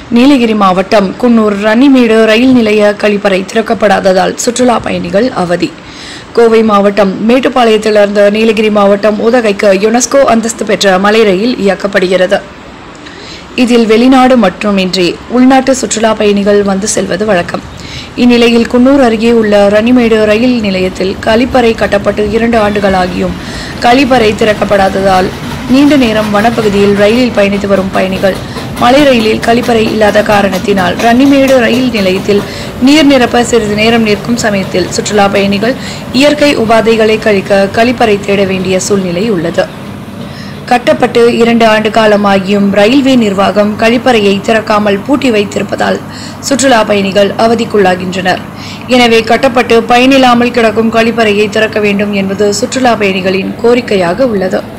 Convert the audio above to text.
நீலகிரி மாவட்டம் குன்னூர் ரன்னிமேடு ரயில் நிலைய கழிப்பறை திறக்கப்படாததால் சுற்றுலா பயணிகள் அவதி கோவை மாவட்டம் மேட்டுப்பாளையத்திலிருந்து நீலகிரி மாவட்டம் உதகைக்கு யுனெஸ்கோ அந்தஸ்து பெற்ற மலை ரயில் இயக்கப்படுகிறது இதில் வெளிநாடு மட்டுமின்றி உள்நாட்டு சுற்றுலா பயணிகள் வந்து செல்வது வழக்கம் இந்நிலையில் குன்னூர் அருகே உள்ள ரன்னிமேடு ரயில் நிலையத்தில் கழிப்பறை கட்டப்பட்டு இரண்டு ஆண்டுகளாகியும் கழிப்பறை திறக்கப்படாததால் நீண்ட நேரம் வனப்பகுதியில் ரயிலில் பயணித்து வரும் பயணிகள் மலை ரயிலில் கழிப்பறை இல்லாத காரணத்தினால் ரன்னிமேடு ரயில் நிலையத்தில் நீர் நிரப்ப சிறிது நேரம் நிற்கும் சமயத்தில் சுற்றுலா பயணிகள் இயற்கை உபாதைகளை கழிக்க கழிப்பறை தேட வேண்டிய சூழ்நிலை உள்ளது கட்டப்பட்டு இரண்டு ஆண்டு காலமாகியும் ரயில்வே நிர்வாகம் கழிப்பறையை திறக்காமல் பூட்டி வைத்திருப்பதால் சுற்றுலா பயணிகள் அவதிக்குள்ளாகின்றனர் எனவே கட்டப்பட்டு பயனில்லாமல் கிடக்கும் கழிப்பறையை திறக்க வேண்டும் என்பது சுற்றுலா பயணிகளின் கோரிக்கையாக உள்ளது